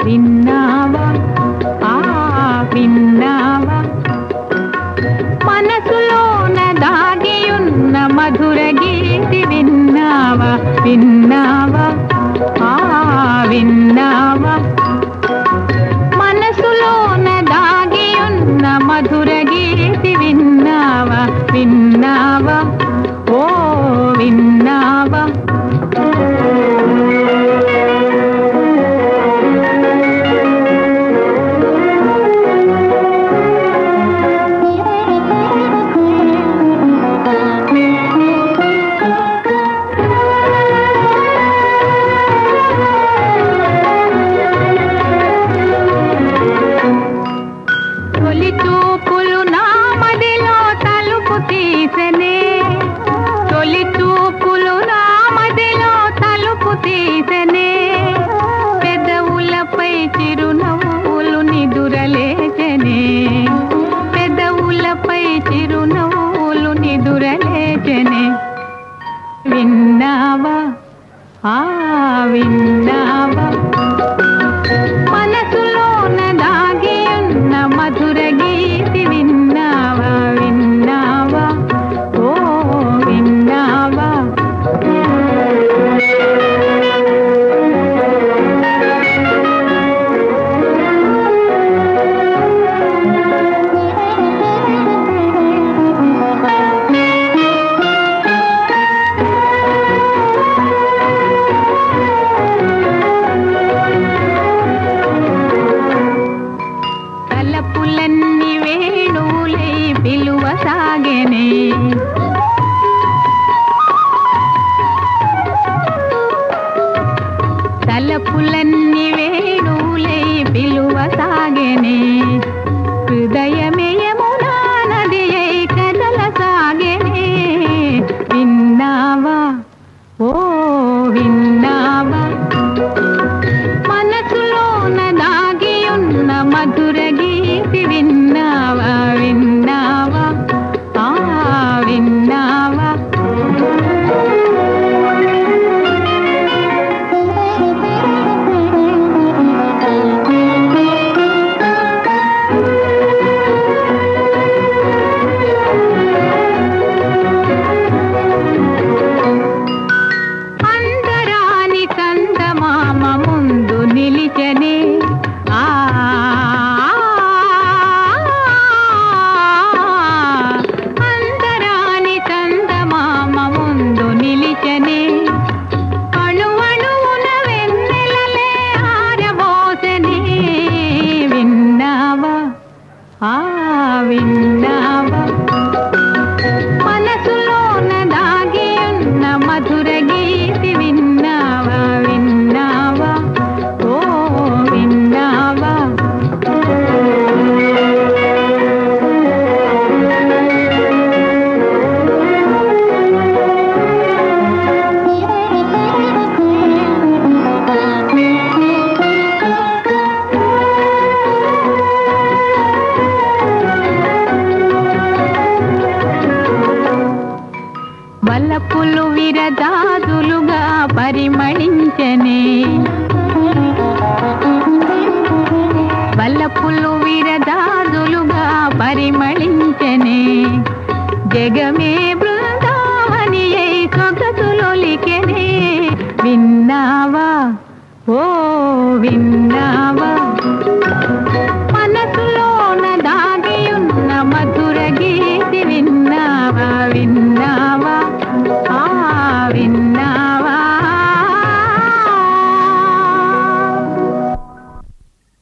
విన్నావా ఆ విన్నావా మనసులోన దాగియున్న మధుర గీతి విన్నావా విన్నావా ఆ విన్నావా మనసులోన దాగియున్న మధుర గీతి విన్నావా విన్నావా ఓ విన్నావా తొలి చూపులు నా మదిలో తలుపు తీసెనే తొలి చూపులు నా మదిలో తలుపు తీసెనే పెదవులపై చిరునవ్వులు నిదురలేచనే పెదవులపై చిరునవ్వులు నిదురలేచనే విన్నావా ఆ విన్నావా మనసులోన దాగి ఉన్న మధుర గీతి విన్నావా విన్నావా ఓ విన్నావా తలపులన్నీ వేణువులై పిలువ సాగెనే తలపులన్నీ వేణువులై పిలువ సాగెనే హృదయమే యమునా నది అయి కదల సాగెనే విన్నావా ఓ విన్నావా మనసులోన దాగి ఉన్న మధుర గీతి విన్నావా విన్నావా ఆ విన్నావా అందరాని చందమామ ముందు నిలిచనే ఆ అందరాని చందమామ ముందు నిలిచనే అణువణువున వెన్నెలలే ఆరబోసనే విన్నావా ఆ విన్నావా మనసులోన దాగి ఉన్న మధుర గీతి విన్నావా విన్నావా ఓ విన్నావా వలపులు విరదాదులుగా పరిమళించనే వలపులు విరదాదులుగా పరిమళించనే జగమే బృందావని అయి సొగసులొలికెనే విన్నావా ఓ విన్నావా